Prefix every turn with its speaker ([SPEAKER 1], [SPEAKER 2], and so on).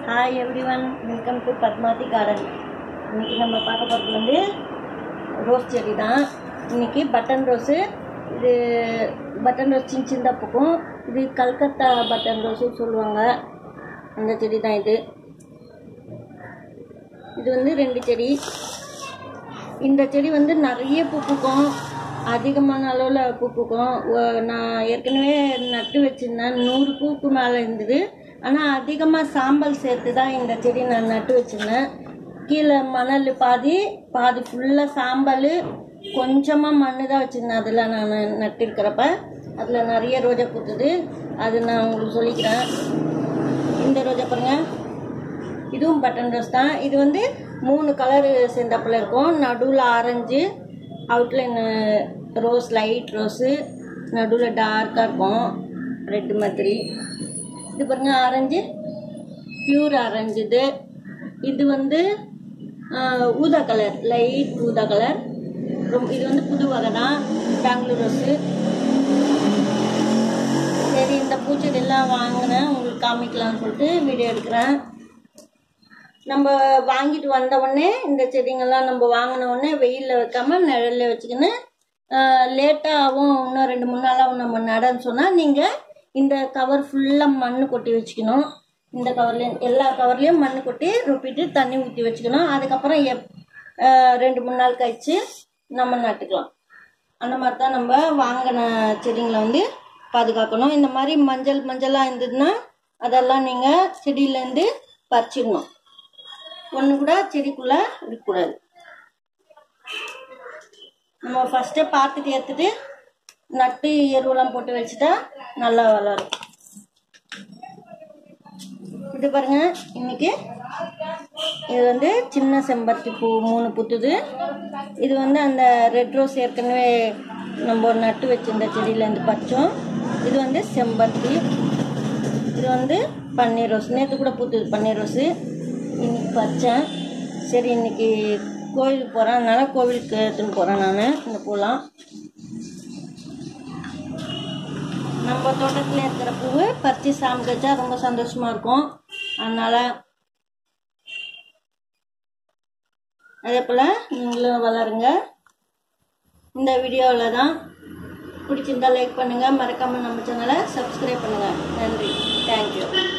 [SPEAKER 1] hi everyone welcome to Padmathi garden இன்னைக்கு நம்ம பார்க்க போகிறது வந்து ரோஸ் செடி தான் இன்னைக்கு பட்டன் ரோஸு இது பட்டன் ரோஸ் சின்ன சின்னதாக பூக்கும் இது கல்கத்தா பட்டன் ரோஸுன்னு சொல்லுவாங்க அந்த செடி தான் இது இது வந்து ரெண்டு செடி இந்த செடி வந்து நிறைய பூ பூக்கும் அதிகமான அளவில் பூ பூக்கும் ஒ- நான் ஏற்கனவே நட்டு வச்சிருந்தேன் நூறு பூக்கு மேலே இருந்தது ஆனால் அதிகமாக சாம்பல் சேர்த்து தான் இந்த செடி நான் நட்டு வச்சிருந்தேன் கீழே மணல் பாதி பாதி ஃபுல்லாக சாம்பல் கொஞ்சமாக மண் தான் வச்சுருந்தேன் அதில் நான் நட்டிருக்கிறப்ப அதில் நிறைய ரோஜா பூத்துது அது நான் உங்களுக்கு சொல்லிக்கிறேன் இந்த ரோஜா பாருங்க இதுவும் பட்டன் ரோஸ் தான் இது வந்து மூணு கலர் சேர்ந்தாப்புல இருக்கும் நடுவில் orange outline rose light rose நடுவில் டார்க்காக இருக்கும் ரெட் மாதிரி இது பாருங்க ஆரஞ்சு பியூர் ஆரஞ்சு இது இது வந்து ஆஹ், ஊதா கலர் லைட் ஊதா கலர் ரொம்ப இது வந்து புது வகை தான் பெங்களூர் ரோஸு சரி இந்த பூச்செடியெல்லாம் வாங்கினேன் உங்களுக்கு காமிக்கலாம்னு சொல்லிட்டு வீடியோ எடுக்கிறேன் நம்ம வாங்கிட்டு வந்த உடனே இந்த செடிங்கெல்லாம் நம்ம வாங்கின உடனே வெயிலில் வைக்காம நிழல்ல வச்சுக்கின்னு லேட்டாக ஆகும் இன்னும் ரெண்டு மூணு நாளாகவும் நம்ம நடன்னு சொன்னால் நீங்கள் இந்த கவர் ஃபுல்லாக மண் கொட்டி வச்சுக்கணும் இந்த கவர்லேயும் எல்லா கவர்லேயும் மண் கொட்டி ரொப்பிட்டு தண்ணி ஊற்றி வச்சுக்கணும் அதுக்கப்புறம் எப் ஆஹ் ரெண்டு மூணு நாள் கழிச்சு நம்ம நட்டுக்கலாம் அந்த மாதிரி தான் நம்ம வாங்கின செடிங்களை வந்து பாதுகாக்கணும் இந்த மாதிரி மஞ்சள் மஞ்சளாக இருந்ததுன்னா அதெல்லாம் நீங்கள் செடியிலேருந்து பறிச்சிடணும் ஒன்று கூட செடிக்குள்ளே இருக்கக்கூடாது நம்ம ஃபஸ்ட்டே பார்த்துட்டு ஏற்றுட்டு நட்டு எருவெல்லாம் போட்டு வச்சுட்டா நல்லா வளரும் இது பாருங்க இன்னைக்கு இது வந்து சின்ன செம்பருத்தி பூ மூணு பூத்துது இது வந்து அந்த ரெட் ரோஸ் ஏற்கனவே நம்ம நட்டு வச்சிருந்த செடியிலேருந்து பறிச்சோம் இது வந்து செம்பருத்தி இது வந்து பன்னீர் ரோஸ் நேற்று கூட பூத்துது பன்னீர் ரோஸு இன்னைக்கு பறிச்சேன் சரி இன்னைக்கு கோவிலுக்கு போகிறேன் அதனால கோவிலுக்கு எடுத்துன்னு போகிறேன் நான் இந்த பூலாம் நம்ம தோட்டத்தில் இருக்கிற பூவு பறித்து சாமி வச்சா ரொம்ப சந்தோஷமாக இருக்கும் அதனால் அதே போல் நீங்களும் வளருங்க இந்த வீடியோவில் தான் பிடிச்சிருந்தா லைக் பண்ணுங்கள் மறக்காமல் நம்ம சேனலை சப்ஸ்கிரைப் பண்ணுங்கள் நன்றி தேங்க்யூ